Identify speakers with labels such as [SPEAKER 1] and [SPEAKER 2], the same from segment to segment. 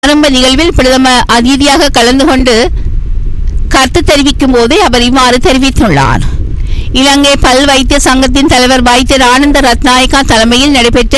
[SPEAKER 1] ஆரம்ப நிகழ்வில் பிரதம அதிதியாக கலந்து கொண்டு கருத்து தெரிவிக்கும் போதே அவர் இவ்வாறு தெரிவித்துள்ளார் இலங்கை பல் வைத்திய சங்கத்தின் தலைவர் வைத்தியர் ஆனந்த ரத்நாயக்கா தலைமையில் நடைபெற்ற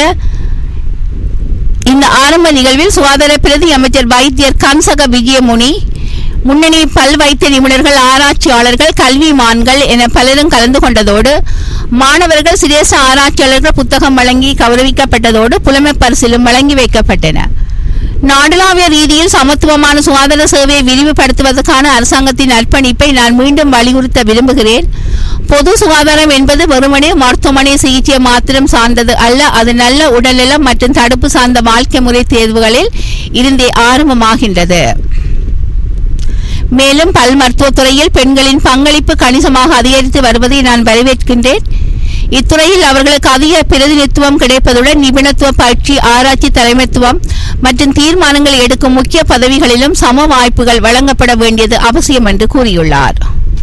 [SPEAKER 1] இந்த ஆரம்ப நிகழ்வில் சுகாதார பிரதி அமைச்சர் வைத்தியர் கம்சக விஜயமுனி முன்னணி பல் வைத்திய நிபுணர்கள் ஆராய்ச்சியாளர்கள் கல்விமான்கள் என பலரும் கலந்து கொண்டதோடு மாணவர்கள் சிரேச ஆராய்ச்சியாளர்கள் புத்தகம் வழங்கி கௌரவிக்கப்பட்டதோடு புலமை பரிசிலும் வழங்கி வைக்கப்பட்டன நாடளாவிய ரீதியில் சமத்துவமான சுகாதார சேவையை விரிவுபடுத்துவதற்கான அரசாங்கத்தின் அர்ப்பணிப்பை நான் மீண்டும் வலியுறுத்த விரும்புகிறேன் பொது சுகாதாரம் என்பது வெறுமனே மருத்துவமனை சிகிச்சை மாத்திரம் சார்ந்தது அல்ல அது நல்ல உடல்நலம் மற்றும் தடுப்பு சார்ந்த வாழ்க்கை முறை தேர்வுகளில் இருந்தே ஆரம்பமாகின்றது மேலும் பல் மருத்துவத்துறையில் பெண்களின் பங்களிப்பு கணிசமாக அதிகரித்து வருவதை நான் வரவேற்கின்றேன் இத்துறையில் அவர்களுக்கு அதிக பிரதிநிதித்துவம் கிடைப்பதுடன் நிபுணத்துவ பயிற்சி ஆராய்ச்சி தலைமைத்துவம் மற்றும் தீர்மானங்கள் எடுக்கும் முக்கிய பதவிகளிலும் சம வாய்ப்புகள் வழங்கப்பட வேண்டியது அவசியம் என்று கூறியுள்ளார்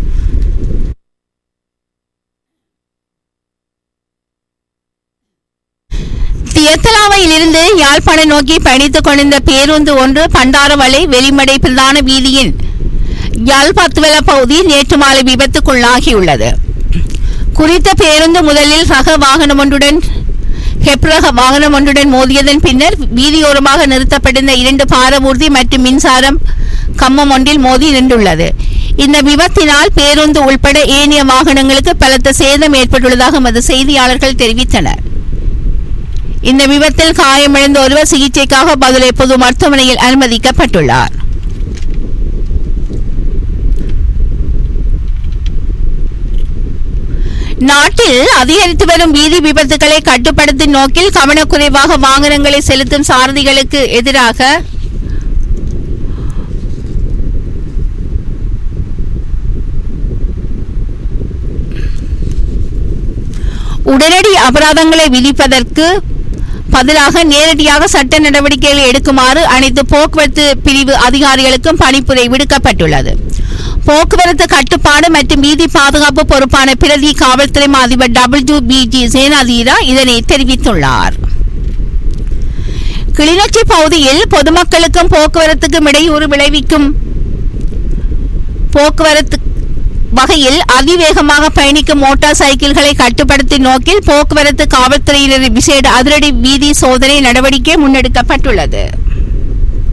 [SPEAKER 1] தியத்தலாவையில் இருந்து யாழ்ப்பாணம் நோக்கி பயணித்துக் கொண்டிருந்த பேருந்து ஒன்று பண்டாரவளை வெளிமடை பிரதான வீதியின் யாழ் பத்துவெல பகுதியில் நேற்று மாலை விபத்துக்குள்ளாகியுள்ளது குறித்த பேருந்து முதலில் ரக வாகனம் ஒன்றுடன் ஹெப்ரக வாகனம் ஒன்றுடன் மோதியதன் பின்னர் வீதியோரமாக நிறுத்தப்பட்டிருந்த இரண்டு பாரவூர்தி மற்றும் மின்சாரம் கம்பம் ஒன்றில் மோதி நின்றுள்ளது இந்த விபத்தினால் பேருந்து உள்பட ஏனைய வாகனங்களுக்கு பலத்த சேதம் ஏற்பட்டுள்ளதாக எமது செய்தியாளர்கள் தெரிவித்தனர் இந்த விபத்தில் காயமடைந்த ஒருவர் சிகிச்சைக்காக பதுளை பொது மருத்துவமனையில் அனுமதிக்கப்பட்டுள்ளார் நாட்டில் அதிகரித்து வரும் வீதி விபத்துகளை கட்டுப்படுத்தும் நோக்கில் கவனக்குறைவாக வாகனங்களை செலுத்தும் சாரதிகளுக்கு எதிராக உடனடி அபராதங்களை விதிப்பதற்கு பதிலாக நேரடியாக சட்ட நடவடிக்கைகளை எடுக்குமாறு அனைத்து போக்குவரத்து பிரிவு அதிகாரிகளுக்கும் பணிப்புரை விடுக்கப்பட்டுள்ளது போக்குவரத்து கட்டுப்பாடு மற்றும் வீதி பாதுகாப்பு பொறுப்பான பிரதி காவல்துறை அதிபர் டபிள்யூ பிஜி சேனாதீரா இதனை தெரிவித்துள்ளார் கிளிநொச்சி பகுதியில் பொதுமக்களுக்கும் போக்குவரத்துக்கும் இடையூறு விளைவிக்கும் போக்குவரத்து வகையில் அதிவேகமாக பயணிக்கும் மோட்டார் சைக்கிள்களை கட்டுப்படுத்தும் நோக்கில் போக்குவரத்து காவல்துறையினர் விசேட அதிரடி வீதி சோதனை நடவடிக்கை முன்னெடுக்கப்பட்டுள்ளது